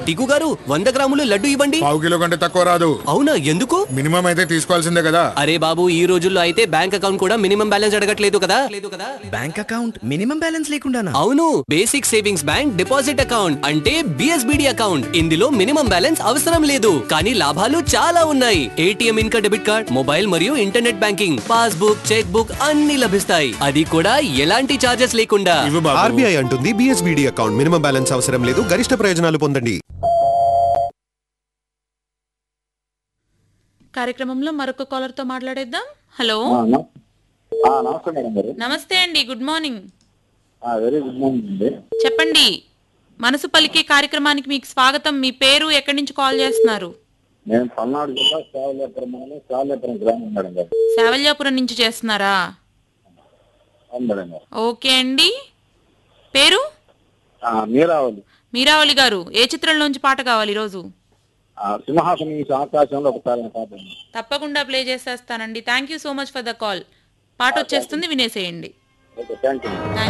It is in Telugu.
టికు గారు వంద గ్రాములు లడ్డు ఇవ్వండి పావు కిలో కంటే తక్కువ రాదు అవునా ఎందుకు మినిమం అయితే తీసుకోవాల్సిందే కదా అరే బాబు ఈ రోజుల్లో అయితే బ్యాంక్ అకౌంట్ కూడా మినిమం బ్యాలెన్స్ అడగట్లేదు కదా లేదు కదా బ్యాంక్ అకౌంట్ మినిమం బ్యాలెన్స్ లేకుండానా అవును basic savings bank deposit account అంటే బిఎస్బిడి అకౌంట్ ఇందులో మినిమం బ్యాలెన్స్ అవసరం లేదు కానీ లాభాలు చాలా ఉన్నాయి ఏటీఎం ఇంకా డెబిట్ కార్డ్ మొబైల్ మరియు internet banking passbook cheque book అన్ని లభిస్తాయి అది కూడా ఎలాంటి చార్జెస్ లేకుండా ఇవ్వు బాబు ఆర్బీఐ అంటుంది బిఎస్బిడి అకౌంట్ మినిమం బ్యాలెన్స్ అవసరం లేదు గరిష్ట ప్రయోజనాలు పొందండి కార్యక్రమంలో మరొక కాలర్ తో మాట్లాడేద్దాం హలో ఆ, న- ఆ, నమస్తే మేడం గారు నమస్తే అండి good morning very good morning అండి చెప్పండి మనసు పలికే కార్యక్రమానికి మీకు స్వాగతం మీ పేరు ఎక్కడి నుంచి కాల్ చేస్తున్నారు నేను పల్నాడు జిల్లా సేవలేపురం మండలం సేవలేపురం గ్రామం మేడం గారు శావల్యాపురం నుంచి చేస్తున్నారా అవును మేడం గారు ఓకే అండి పేరు ఆ, మీరావళి మీరావళి గారు ఏ చిత్రంలోంచి పాట కావాలి ఈరోజు ఆ, సింహాసనం నుంచి ఆకాశంలో ఒకసారి పాట ఉంది. తప్పకుండా ప్లే చేసేస్తానండి thank you so much for the call పాట వచ్చేస్తుంది వినేసేయండి ఓకే థ్యాంక్ యూ